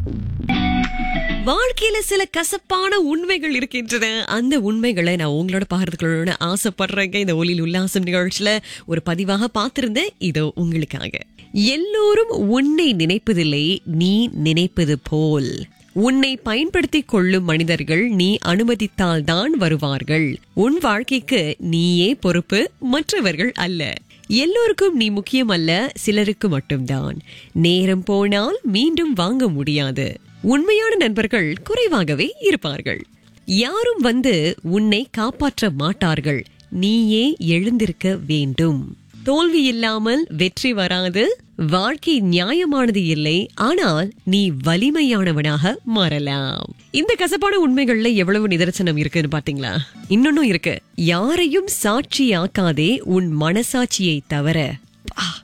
வாழ்க்கையில சில கசப்பான உண்மைகள் இருக்கின்றன அந்த உண்மைகளை நான் உங்களோட பகிர்ந்துக்கணும்னு ஆசைப்படுறேங்க இந்த ஒலியில் உல்லாசம் நிகழ்ச்சியில ஒரு பதிவாக பார்த்திருந்தேன் இதோ உங்களுக்காக எல்லோரும் உன்னை நினைப்பதில்லை நீ நினைப்பது போல் உன்னை பயன்படுத்திக் கொள்ளும் மனிதர்கள் நீ அனுமதித்தால் தான் வருவார்கள் உன் வாழ்க்கைக்கு நீயே பொறுப்பு மற்றவர்கள் அல்ல எல்லோருக்கும் நீ முக்கியம் அல்ல சிலருக்கு மட்டும்தான் நேரம் போனால் மீண்டும் வாங்க முடியாது உண்மையான நண்பர்கள் குறைவாகவே இருப்பார்கள் யாரும் வந்து உன்னை காப்பாற்ற மாட்டார்கள் நீயே எழுந்திருக்க வேண்டும் தோல்வி இல்லாமல் வெற்றி வராது வாழ்க்கை நியாயமானது இல்லை ஆனால் நீ வலிமையானவனாக மாறலாம் இந்த கசப்பான உண்மைகள்ல எவ்வளவு நிதர்சனம் இருக்குன்னு பாத்தீங்களா இன்னொன்னும் இருக்கு யாரையும் சாட்சியாக்காதே உன் மனசாட்சியை தவிர பா,